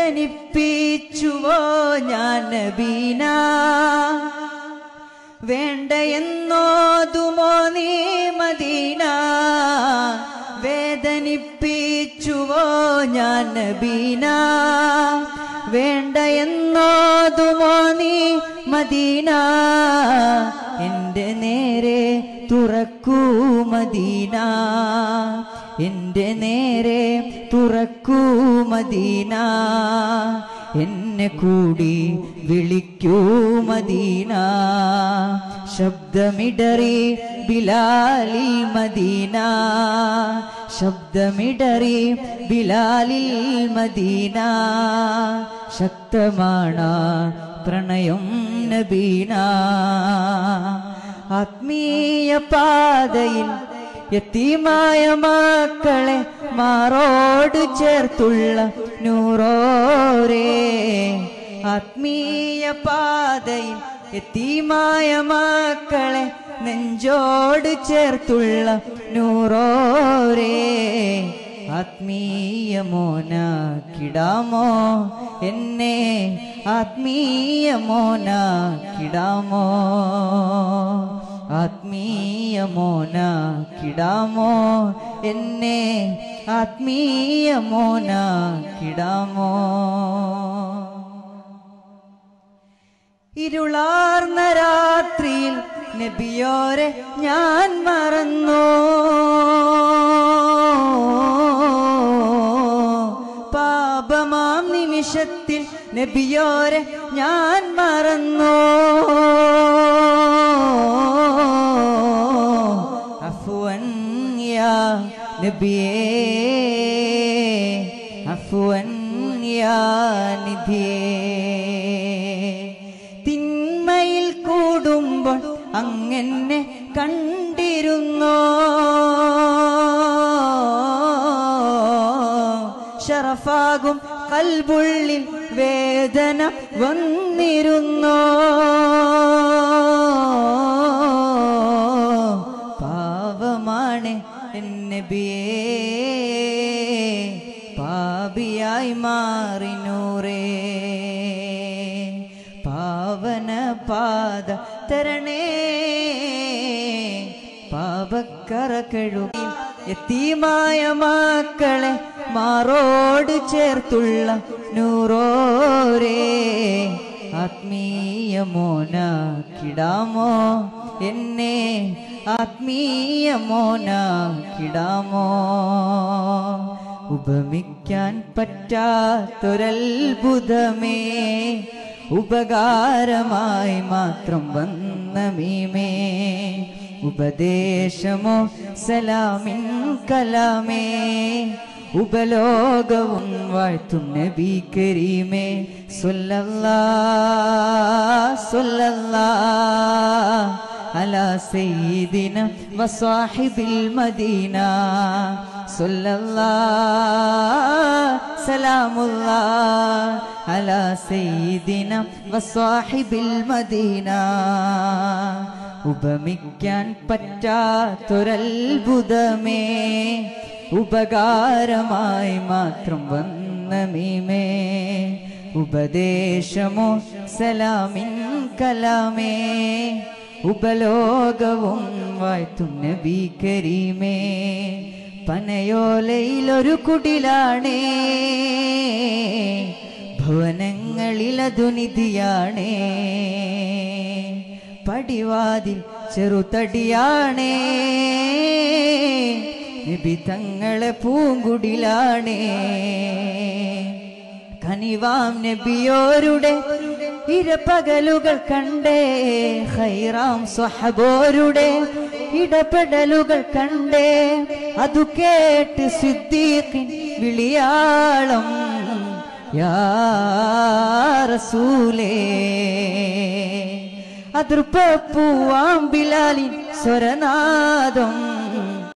വേദനിപ്പിച്ചുവോ ഞാൻ നബീന വേണ്ട എന്നോതുമോ നീ മദീന വേദനിപ്പിച്ചുവോ ഞാൻ നബീന വേണ്ട എന്നോതുമോ നീ മദീന എന്റെ നേരെ തുറക്കൂ മദീന എന്റെ നേരെ തുറക്കൂ മദീന എന്നെ കൂടി വിളിക്കൂ മദീന ശബ്ദമിടറി ബിലാലിൽ മദീന ശബ്ദമിടറി ബിലാലിൽ മദീന ശക്തമാണ് പ്രണയം നബീന ആത്മീയ പാതയിൽ യത്തീമായ മക്കളെ മാറോട് ചേർത്തുള്ള നൂറോരേ ആത്മീയ പാതയിൽ യത്തീമായ മക്കളെ നെഞ്ചോട് ചേർത്തുള്ള നൂറോരേ ആത്മീയ മോന കിടാമോ എന്നെ ആത്മീയ മോന കിടാമോ ആത്മീയ മോന കിടാമോ എന്നെ ആത്മീയ മോന കിടാമോ ഇരുളാർന്ന രാത്രിയിൽ നബിയോരെ ഞാൻ മറന്നു പാപമാം നിമിഷത്തിൽ നബിയോരെ ഞാൻ മറന്നു അഫുവൻ യാ നബിയേ അഫുവൻ യാ നിധിയേ തിന്മയിൽ കൂടുമ്പോൾ അങ്ങനെ കണ്ടിരുന്നോ ഷറഫാകും കൽബുള്ളിൽ വേദന വന്നിരുന്നോ പാവമാണ് എന്നബിയേ പാപിയായി മാറി നൂറേ പാവന പാത തരണേ പാപക്കറ കഴുകി എത്തിമായ മക്കളെ മാറോട് ചേർത്തുള്ള നൂറോരേ ആത്മീയ മോന കിടാമോ എന്നെ ആത്മീയ മോന കിടാമോ ഉപമിക്കാൻ പറ്റാത്തൊരത്ഭുതമേ ഉപകാരമായി മാത്രം വന്ന മീമേ ഉപദേശമോ സലാമിൻ കലാമേ ഉപലോകവും വാഴ്ത്തും നബി കരീമേ സൊല്ലല്ലാ സൊല്ലല്ലാ على سيدنا وصاحب المدينة صلى الله سلام الله على سيدنا وصاحب المدينة ഉപമിക്കാൻ പറ്റാത്തൊരത്ഭുതമേ ഉപകാരമായി മാത്രം വന്ന മീമേ ഉപദേശമോ സലാമിൻ കലാമേ ഉപലോകവും വാഴ്ത്തും നബി കരീമേ പനയോലയിലൊരു കുടിലാണേ ഭുവനങ്ങളിലതുനിധിയാണേ പടിവാതിൽ ചെറുതടിയാണേ നബി തങ്ങളെ പൂങ്കുടിലാണേ കനിവാം നബിയോരുടെ ഇരപകലുകൾ കണ്ടേ ഹൈറാം സ്വഹബോരുടെ ഇടപെടലുകൾ കണ്ടേ അതു കേട്ട് സിദ്ദീഖിൻ വിളിയാളം യാ റസൂലേ അതിർപ്പൂവാം ബിലാലിൻ സ്വരനാദം